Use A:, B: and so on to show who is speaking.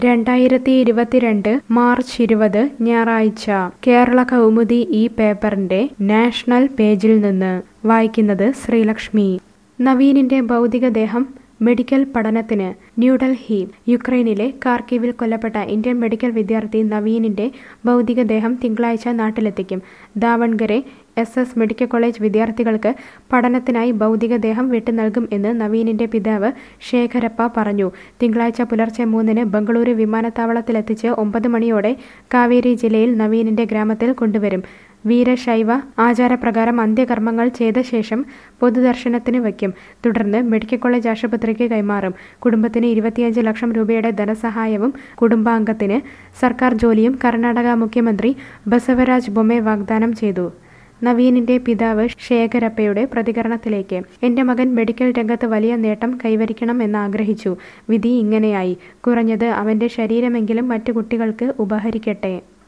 A: രണ്ടായിരത്തി ഇരുപത്തിരണ്ട് മാർച്ച് ഇരുപത് ഞായറാഴ്ച കേരള കൗമുദി ഈ പേപ്പറിന്റെ നാഷണൽ പേജിൽ നിന്ന് വായിക്കുന്നത് ശ്രീലക്ഷ്മി നവീനിന്റെ ഭൗതികദേഹം മെഡിക്കൽ പഠനത്തിന് ന്യൂഡൽഹി യുക്രൈനിലെ കാർക്കിവിൽ കൊല്ലപ്പെട്ട ഇന്ത്യൻ മെഡിക്കൽ വിദ്യാർത്ഥി നവീനിന്റെ ഭൗതികദേഹം തിങ്കളാഴ്ച നാട്ടിലെത്തിക്കും Davangere S S medical college വിദ്യാർത്ഥികൾക്ക് പഠനത്തിനായി ഭൗതികദേഹം വിട്ടു നൽകും എന്ന് നവീനിന്റെ പിതാവ് ശേഖരപ്പ പറഞ്ഞു തിങ്കളാഴ്ച പുലർച്ചെ മൂന്നിന് ബംഗളൂരു വിമാനത്താവളത്തിലെത്തിച്ച് ഒമ്പത് മണിയോടെ കാവേരി ജില്ലയിൽ നവീനിന്റെ ഗ്രാമത്തിൽ കൊണ്ടുവരും വീരശൈവ ആചാരപ്രകാരം അന്ത്യകർമ്മങ്ങൾ ചെയ്ത ശേഷം പൊതുദർശനത്തിന് വയ്ക്കും തുടർന്ന് മെഡിക്കൽ കോളേജ് ആശുപത്രിക്ക് കൈമാറും കുടുംബത്തിന് ഇരുപത്തിയഞ്ച് ലക്ഷം രൂപയുടെ ധനസഹായവും കുടുംബാംഗത്തിന് സർക്കാർ ജോലിയും കർണാടക മുഖ്യമന്ത്രി ബസവരാജ് ബൊമ്മെ വാഗ്ദാനം ചെയ്തു നവീനിന്റെ പിതാവ് ശേഖരപ്പയുടെ പ്രതികരണത്തിലേക്ക് എന്റെ മകൻ മെഡിക്കൽ രംഗത്ത് വലിയ നേട്ടം കൈവരിക്കണം എന്ന് ആഗ്രഹിച്ചു വിധി ഇങ്ങനെയായി കുറഞ്ഞത് അവന്റെ ശരീരമെങ്കിലും മറ്റു കുട്ടികൾക്ക് ഉപഹരിക്കട്ടെ